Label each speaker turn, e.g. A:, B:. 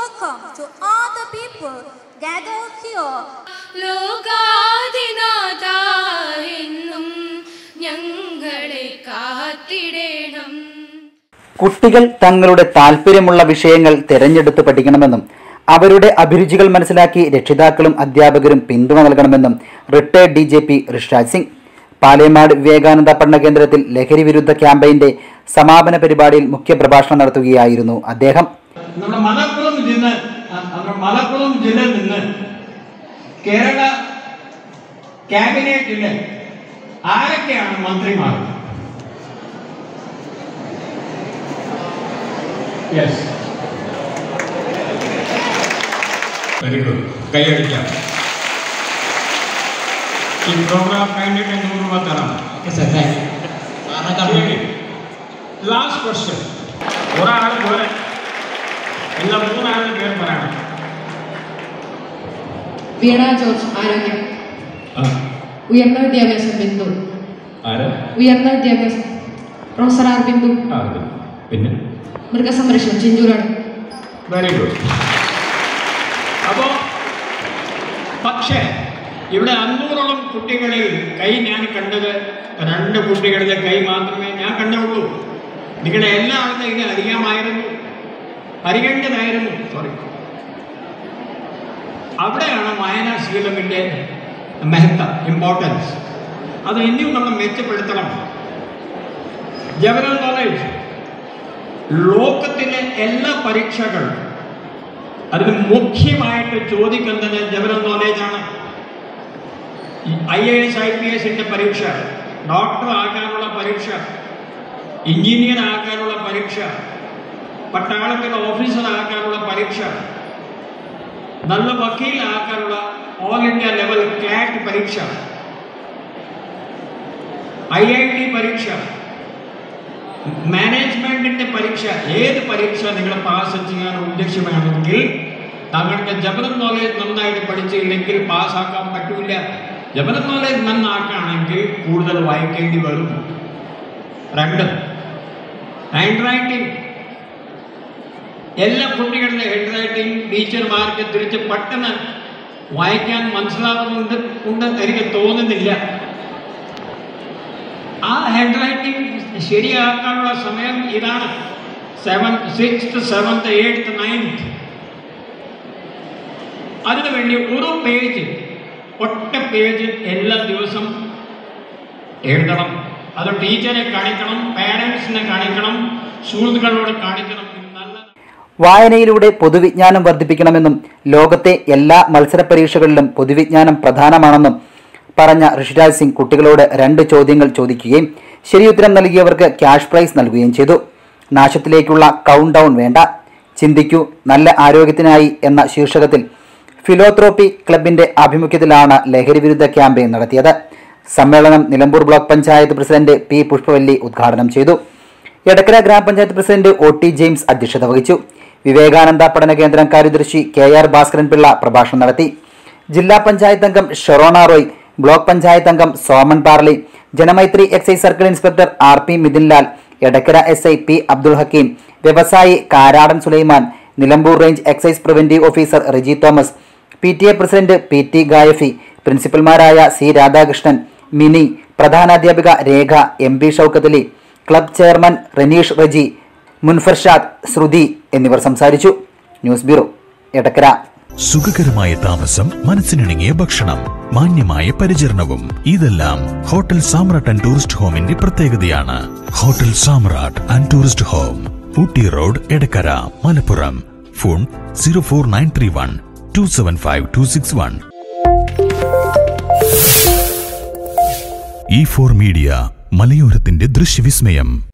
A: welcome to all the people gathered here.
B: ലോകാതിനാഥ എന്നും ഞങ്ങളെ കാത്തിടേണം
C: കുട്ടികൾ തങ്ങളുടെ താല്പര്യമുള്ള വിഷയങ്ങൾ തിരഞ്ഞെടുത്ത് പഠിക്കണമെന്നും അവരുടെ അഭിരുചികൾ മനസ്സിലാക്കി രക്ഷിതാക്കളും അധ്യാപകരും പിന്തുണ നൽകണമെന്നും retired D G P Rishiraj Singh Palemad Vivekananda പഠന കേന്ദ്രത്തിൽ ലഹരി വിരുദ്ധ ക്യാമ്പയിന്റെ സമാപന പരിപാടിയിൽ മുഖ്യപ്രഭാഷണം നടത്തുകയായിരുന്നു അദ്ദേഹം
D: നമ്മുടെ മലപ്പുറം ജില്ല അ- നമ്മുടെ മലപ്പുറം ജില്ലയിൽ നിന്ന് കേരള ക്യാബിനറ്റില് ആരൊക്കെയാണ് മന്ത്രിമാർ യെസ്
E: വെരി ഗുഡ് കൈയടിക്കാം ഈ പ്രോഗ്രാം കഴിഞ്ഞിട്ട് നൂറ് രൂപ തരാം ലാസ്റ്റ് ക്വസ്റ്റ്യൻ ഒരാൾ പോലെ എല്ലാ മൂന്നാളുടെ പേര് പറയണം
F: വീണ ജോർജ് ആരോഗ്യം
E: ആ,
F: ഉയർന്ന വിദ്യാഭ്യാസം ബിന്ദു
E: ആര്
F: ഉയർന്ന വിദ്യാഭ്യാസം പ്രൊഫസർ ആർ ബിന്ദു
E: ആ ഇത്. പിന്നെ
F: മൃഗസംരക്ഷണം ചിഞ്ചൂരാണ്
E: വെരി ഗുഡ് അപ്പോ പക്ഷേ ഇവിടെ അഞ്ഞൂറോളം കുട്ടികളിൽ കൈ ഞാൻ കണ്ടത് രണ്ട് കുട്ടികളുടെ കൈ മാത്രമേ ഞാൻ കണ്ടുള്ളൂ നിങ്ങളുടെ എല്ലാവരുടെ ഇത് അറിയാമായിരുന്നു അറിയേണ്ടതായിരുന്നു സോറി അവിടെയാണ് വായനാശീലമിൻ്റെ മഹത്ത ഇമ്പോർട്ടൻസ് അത് ഇനിയും നമ്മൾ മെച്ചപ്പെടുത്തണം ജനറൽ നോളേജ് ലോകത്തിലെ എല്ലാ പരീക്ഷകളും അതിന് മുഖ്യമായിട്ട് ചോദിക്കുന്നത് ജനറൽ നോളേജാണ് I A S I P എസിൻ്റെ പരീക്ഷ ഡോക്ടർ ആകാനുള്ള പരീക്ഷ എഞ്ചിനീയർ ആകാനുള്ള പരീക്ഷ പട്ടാളത്തിൽ ഓഫീസർ ആകാനുള്ള പരീക്ഷ നല്ല വക്കീലാക്കാനുള്ള ഓൾ ഇന്ത്യ ലെവൽ ക്ലാറ്റ് പരീക്ഷ ഐ ഐ ടി പരീക്ഷ മാനേജ്മെന്റിന്റെ പരീക്ഷ ഏത് പരീക്ഷ നിങ്ങൾ പാസ് ചെയ്യാൻ ഉദ്ദേശമാണെങ്കിൽ താങ്കൾക്ക് ജബറൽ നോളേജ് നന്നായിട്ട് പഠിച്ചില്ലെങ്കിൽ പാസ്സാക്കാൻ പറ്റൂല ജബറൽ നോളേജ് നന്നാക്കുകയാണെങ്കിൽ കൂടുതൽ വായിക്കേണ്ടി വരും രണ്ട് ഹാൻഡ് റൈറ്റിംഗ് എല്ലാ കുട്ടികളുടെ ഹാൻഡ് റൈറ്റിംഗ് ടീച്ചർമാർക്ക് തിരിച്ച് പെട്ടെന്ന് വായിക്കാൻ മനസ്സിലാവുന്നുണ്ട് ഉണ്ട് എനിക്ക് തോന്നുന്നില്ല ആ ഹാൻഡ് റൈറ്റിംഗ് ശരിയാക്കാനുള്ള സമയം ഇതാണ് seventh sixth seventh eighth ninth അതിനുവേണ്ടി ഒരു പേജ് ഒറ്റ പേജ് എല്ലാ ദിവസം എഴുതണം അത് ടീച്ചറെ കാണിക്കണം പാരൻസിനെ കാണിക്കണം സുഹൃത്തുക്കളോട് കാണിക്കണം ഇത് നല്ല
C: വായനയിലൂടെ പൊതുവിജ്ഞാനം വർദ്ധിപ്പിക്കണമെന്നും ലോകത്തെ എല്ലാ മത്സര പരീക്ഷകളിലും പൊതുവിജ്ഞാനം പ്രധാനമാണെന്നും പറഞ്ഞ ഋഷിരാജ് സിംഗ് കുട്ടികളോട് രണ്ട് ചോദ്യങ്ങൾ ചോദിക്കുകയും ശരിയുത്തരം നൽകിയവർക്ക് ക്യാഷ് പ്രൈസ് നൽകുകയും ചെയ്തു നാശത്തിലേക്കുള്ള കൗണ്ട് ഡൗൺ വേണ്ട ചിന്തിക്കൂ നല്ല ആരോഗ്യത്തിനായി എന്ന ശീർഷകത്തിൽ ഫിലോത്രോപ്പി ക്ലബിന്റെ ആഭിമുഖ്യത്തിലാണ് ലഹരി വിരുദ്ധ ക്യാമ്പയിൻ നടത്തിയത് സമ്മേളനം Nilambur block panchayat president P Pushpavalli ഉദ്ഘാടനം ചെയ്തു എടക്കര ഗ്രാമപഞ്ചായത്ത് പ്രസിഡന്റ് ഒ ടി ജെയിംസ് അധ്യക്ഷത വഹിച്ചു വിവേകാനന്ദ പഠന കേന്ദ്രം കാര്യദർശി കെ ആർ ഭാസ്കരൻ പിള്ള പ്രഭാഷണം നടത്തി ജില്ലാ പഞ്ചായത്ത് അംഗം ഷൊറോണ റോയ് ബ്ലോക്ക് പഞ്ചായത്ത് അംഗം Soman Parli Janamaithri excise circle inspector R P Mithunlal Edakkara S I P Abdul Hakeem വ്യവസായി Karadan Sulaiman Nilambur range excise preventive officer Riji Thomas P T A president P T Gayafi പ്രിൻസിപ്പൽമാരായ സി രാധാകൃഷ്ണൻ മിനി പ്രധാനാധ്യാപിക Rekha M P Shoukathali club chairman Ranish Reji Munfarshad Shruti എന്നിവർ സംസാരിച്ചു ന്യൂസ് ബ്യൂറോ എടക്കര
G: സുഖകരമായ താമസം മനസ്സിനിണങ്ങിയ ഭക്ഷണം മാന്യമായ പരിചരണവും ഇതെല്ലാം ഹോട്ടൽ സാമ്രാട്ട് ആൻഡ് ടൂറിസ്റ്റ് ഹോമിന്റെ പ്രത്യേകതയാണ് hotel Samrat and tourist home Ooty road Edakkara Malappuram phone zero four nine three one two seven five two six one E four media മലയോരത്തിന്റെ ദൃശ്യവിസ്മയം